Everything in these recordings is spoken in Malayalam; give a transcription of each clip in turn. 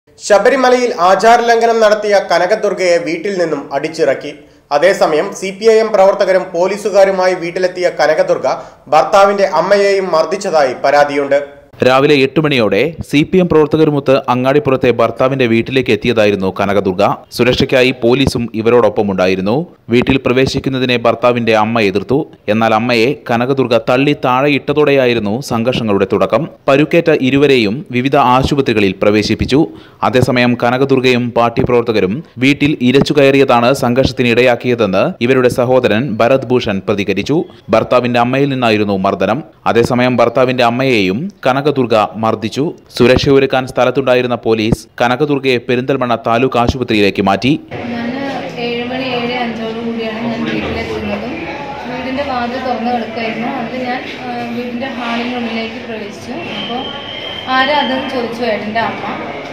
ശബരിമലയിൽ ആചാരലംഘനം നടത്തിയ കനകദുർഗയെ വീട്ടിൽ നിന്നും അടിച്ചിറക്കി അതേസമയം സി പി ഐ എം പ്രവർത്തകരും പോലീസുകാരുമായി വീട്ടിലെത്തിയ കനകദുർഗ ഭർത്താവിന്റെ അമ്മയെയും മർദ്ദിച്ചതായി പരാതിയുണ്ട് രാവിലെ എട്ട് മണിയോടെ സി പി എം പ്രവർത്തകരുമൊത്ത് അങ്ങാടിപ്പുറത്തെ ഭർത്താവിന്റെ വീട്ടിലേക്ക് എത്തിയതായിരുന്നു കനകദുർഗ സുരക്ഷയ്ക്കായി പോലീസും ഇവരോടൊപ്പം ഉണ്ടായിരുന്നു വീട്ടിൽ പ്രവേശിക്കുന്നതിനെ ഭർത്താവിന്റെ അമ്മ എതിർത്തു എന്നാൽ അമ്മയെ കനകദുർഗ തള്ളി താഴെയിട്ടതോടെയായിരുന്നു സംഘർഷങ്ങളുടെ തുടക്കം പരുക്കേറ്റ ഇരുവരെയും വിവിധ ആശുപത്രികളിൽ പ്രവേശിപ്പിച്ചു അതേസമയം കനകദുർഗയും പാർട്ടി പ്രവർത്തകരും വീട്ടിൽ ഇരച്ചു കയറിയതാണ് സംഘർഷത്തിന് ഇടയാക്കിയതെന്ന് ഇവരുടെ സഹോദരൻ ഭരത് ഭൂഷൺ പ്രതികരിച്ചു ഭർത്താവിന്റെ അമ്മയിൽ നിന്നായിരുന്നു മർദ്ദനം അതേസമയം ഭർത്താവിന്റെ അമ്മയെയും കനകദുർഗ മർദ്ദിച്ചു സുരക്ഷയൊരുക്കാൻ സ്ഥലത്തുണ്ടായിരുന്ന പോലീസ് കനകദുർഗയെ പെരിന്തൽമണ്ണ താലൂക്ക് ആശുപത്രിയിലേക്ക് മാറ്റി ഞാൻ ഏഴ് മണി ഏഴ് അഞ്ചോട് കൂടിയാണ് ഞാൻ വീട്ടിലെത്തുന്നതും വീടിൻ്റെ വാതിൽ തുറന്ന് കിടക്കായിരുന്നു അതിൽ ഞാൻ ആ, വീടിൻ്റെ ഹാളിനുള്ളിലേക്ക് പ്രവേശിച്ചു അപ്പോൾ ആരാ അതെന്ന് ചോദിച്ചു ഏട്ടൻ്റെ അമ്മ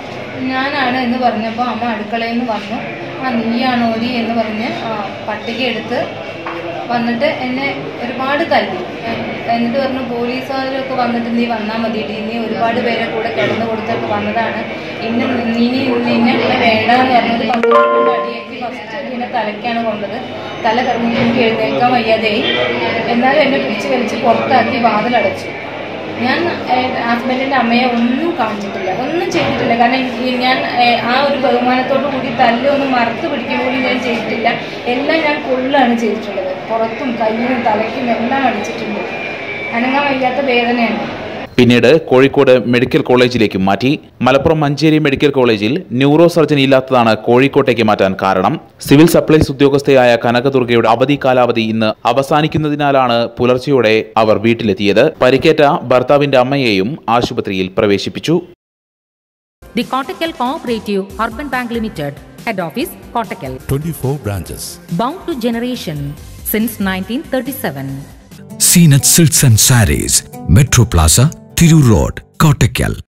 ഞാനാണ് എന്ന് പറഞ്ഞപ്പോൾ അമ്മ അടുക്കളയിൽ നിന്ന് വന്നു ആ നീയാണോ നീ എന്ന് പറഞ്ഞ് ആ, പട്ടിക എടുത്ത് വന്നിട്ട് എന്നെ ഒരുപാട് തല്ലി എ- എന്നിട്ട് പറഞ്ഞു പോലീസുകാരൊക്കെ വന്നിട്ട് നീ വന്നാൽ മതി നീ ഒരുപാട് പേരെ കൂടെ കിടന്നു കൊടുത്തിട്ട് വന്നതാണ് ഇന്ന് ഇനി നിന്നെ ഇവിടെ വേണ്ടെന്ന് പറഞ്ഞത് പന്ത്രണ്ട് അടിയേക്ക് ഫസ്റ്റ് ഇങ്ങനെ തലയ്ക്കാണ് കൊണ്ടത് തല കറങ്ങി എനിക്ക് എഴുന്നേൽക്കാൻ വയ്യാതെയായി എന്നാലും എന്നെ പിടിച്ച് വലിച്ച് പുറത്താക്കി വാതിലടച്ചു ഞാൻ ഹസ്ബൻഡിൻ്റെ അമ്മയെ ഒന്നും കാണിച്ചിട്ടില്ല ഒന്നും ചെയ്തിട്ടില്ല കാരണം ഈ ഞാൻ ഏഹ്, ആ ഒരു ബഹുമാനത്തോടു കൂടി തല്ലൊന്നും മറുത്ത് പിടിക്കുക കൂടി ഞാൻ ചെയ്തിട്ടില്ല എല്ലാം ഞാൻ കൊള്ളാണ് ചെയ്തിട്ടുള്ളത് പുറത്തും കയ്യിലും തലയ്ക്കും എല്ലാം അടിച്ചിട്ടുണ്ട് അനങ്ങാൻ വയ്യാത്ത വേദനയാണ് പിന്നീട് കോഴിക്കോട് മെഡിക്കൽ കോളേജിലേക്ക് മാറ്റി മലപ്പുറം മഞ്ചേരി മെഡിക്കൽ കോളേജിൽ ന്യൂറോ സർജൻ ഇല്ലാത്തതാണ് കോഴിക്കോട്ടേക്ക് മാറ്റാൻ കാരണം സിവിൽ സപ്ലൈസ് ഉദ്യോഗസ്ഥയായ കനകദുർഗയുടെ അവധി കാലാവധി ഇന്ന് അവസാനിക്കുന്നതിനാലാണ് പുലർച്ചെയോടെ അവർ വീട്ടിലെത്തിയത് പരിക്കേറ്റ ഭർത്താവിന്റെ അമ്മയെയും ആശുപത്രിയിൽ പ്രവേശിപ്പിച്ചു The Kottakkal Cooperative Urban Bank Limited, Head Office, Kottakkal. 24 branches. Bound to generation since 1937. Zeenath silks and sarees Metro Plaza Tirur road Kottakkal